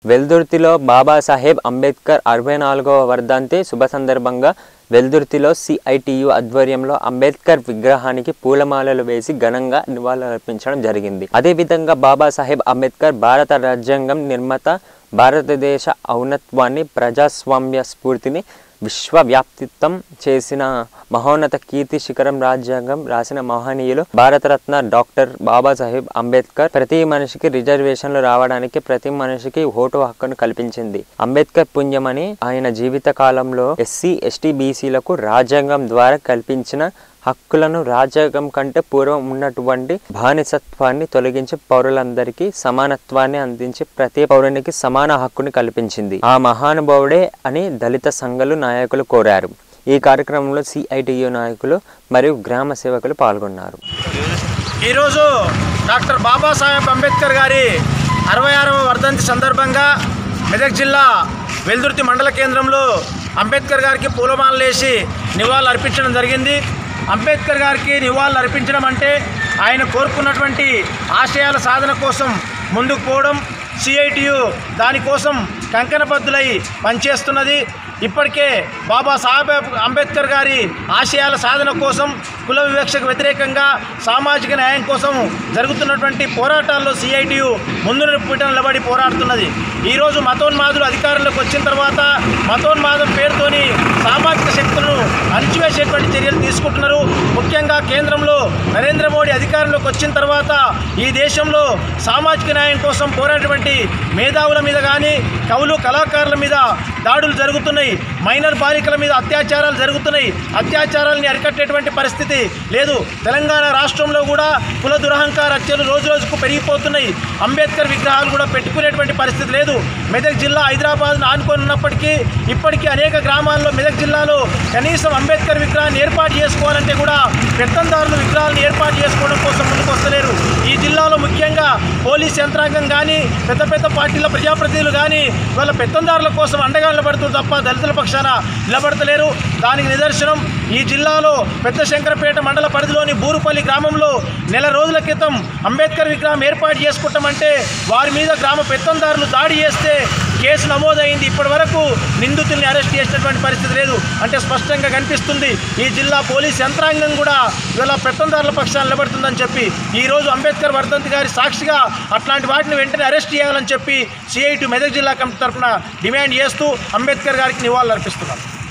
వెల్దుర్తిలో బాబాసాహెబ్ అంబేద్కర్ అరవై నాలుగవ వర్ధంతి శుభ సందర్భంగా వెల్దుర్తిలో సిఐటియు ఆధ్వర్యంలో అంబేద్కర్ విగ్రహానికి పూలమాలలు వేసి ఘనంగా నివాళులర్పించడం జరిగింది అదేవిధంగా బాబాసాహెబ్ అంబేద్కర్ భారత రాజ్యాంగం నిర్మాత భారతదేశ ఔన్నత్వాన్ని ప్రజాస్వామ్య స్ఫూర్తిని విశ్వవ్యాప్తిత్వం చేసిన మహోన్నత కీర్తి శిఖరం రాజ్యాంగం రాసిన మహనీయులు భారతరత్న డాక్టర్ బాబాసాహెబ్ అంబేద్కర్ ప్రతి మనిషికి రిజర్వేషన్లు రావడానికి ప్రతి మనిషికి ఓటు హక్కును కల్పించింది అంబేద్కర్ పుణ్యమని ఆయన జీవిత కాలంలో ఎస్సీ ఎస్టీ బీసీలకు రాజ్యాంగం ద్వారా కల్పించిన హక్కులను రాజ్యాంగం కంటే పూర్వం ఉన్నటువంటి బానిసత్వాన్ని తొలగించి పౌరులందరికీ సమానత్వాన్ని అందించి ప్రతి పౌరునికి సమాన హక్కుని కల్పించింది ఆ మహానుభావుడే అని దళిత సంఘాలు నాయకులు కోరారు ఈ కార్యక్రమంలో సిఐటియు నాయకులు మరియు గ్రామ సేవకులు పాల్గొన్నారు ఈరోజు డాక్టర్ బాబాసాహెబ్ అంబేద్కర్ గారి అరవై ఆరవ వర్ధంతి సందర్భంగా మెదక్ జిల్లా వెల్దుర్తి మండల కేంద్రంలో అంబేద్కర్ గారికి పూలమాలలు వేసి నివాళులు అర్పించడం జరిగింది అంబేద్కర్ గారికి నివాళులు అర్పించడం అంటే ఆయన కోరుకున్నటువంటి ఆశయాల సాధన కోసం ముందుకు పోవడం సిఐటియు దానికోసం కంకణబద్దులై పనిచేస్తున్నది ఇప్పటికే బాబా సాహెబ్ అంబేద్కర్ గారి ఆశయాల సాధన కోసం కుల వివక్షకు వ్యతిరేకంగా సామాజిక న్యాయం కోసం జరుగుతున్నటువంటి పోరాటాల్లో సిఐటియు ముందు నిలుపుటం నిలబడి పోరాడుతున్నది ఈరోజు మతోన్మాదులు అధికారంలోకి వచ్చిన తర్వాత మతోన్మాదం పేరుతోని సామాజిక శక్తులను అణిచివేసేటువంటి చర్యలు తీసుకుంటున్నారు ముఖ్యంగా కేంద్రంలో నరేంద్ర మోడీ అధికారంలోకి వచ్చిన తర్వాత ఈ దేశంలో సామాజిక న్యాయం కోసం పోరాటటువంటి మేధావుల మీద కానీ కవులు కళాకారుల మీద దాడులు జరుగుతున్నాయి మైనర్ బాలికల మీద అత్యాచారాలు జరుగుతున్నాయి అత్యాచారాలని అరికట్టేటువంటి పరిస్థితి లేదు తెలంగాణ రాష్ట్రంలో కూడా కుల దురహంకార హత్యలు రోజు రోజుకు పెరిగిపోతున్నాయి అంబేద్కర్ విగ్రహాలు కూడా పెట్టుకునేటువంటి పరిస్థితి లేదు మెదక్ జిల్లా హైదరాబాద్ ఆనుకొని ఉన్నప్పటికీ ఇప్పటికీ అనేక గ్రామాల్లో మెదక్ జిల్లాలో కనీసం అంబేద్కర్ విగ్రహాన్ని ఏర్పాటు చేసుకోవాలంటే కూడా పెత్తందారులు విగ్రహాలను ఏర్పాటు చేసుకోవడం కోసం ముందుకు వస్తలేరు ఈ జిల్లాలో ముఖ్యంగా పోలీస్ యంత్రాంగం కానీ పెద్ద పెద్ద పార్టీల ప్రజాప్రతినిధులు కానీ వాళ్ళ పెత్తందారుల కోసం అండగా నిలబడుతుంది తప్ప దళితుల పక్షాన నిలబడతలేరు దానికి నిదర్శనం ఈ జిల్లాలో పెద్ద శంకరపేట మండల పరిధిలోని బూరుపల్లి గ్రామంలో నెల రోజుల క్రితం అంబేద్కర్ విగ్రహం ఏర్పాటు చేసుకుంటామంటే వారి మీద గ్రామ పెత్తందారులు దాడి చేస్తే కేసు నమోదైంది ఇప్పటి వరకు నిందితుల్ని అరెస్ట్ చేసినటువంటి పరిస్థితి లేదు అంటే స్పష్టంగా కనిపిస్తుంది ఈ జిల్లా పోలీస్ యంత్రాంగం కూడా ఇవాళ పెత్తందారుల పక్షాన నిలబడుతుందని చెప్పి ఈ రోజు అంబేద్కర్ వర్ధంతి గారి సాక్షిగా అట్లాంటి వాటిని వెంటనే అరెస్ట్ చేయాలని చెప్పి సిఐటి మెదక్ జిల్లా కమిటీ తరఫున డిమాండ్ చేస్తూ అంబేద్కర్ గారికి నివాళులు అర్పిస్తున్నాం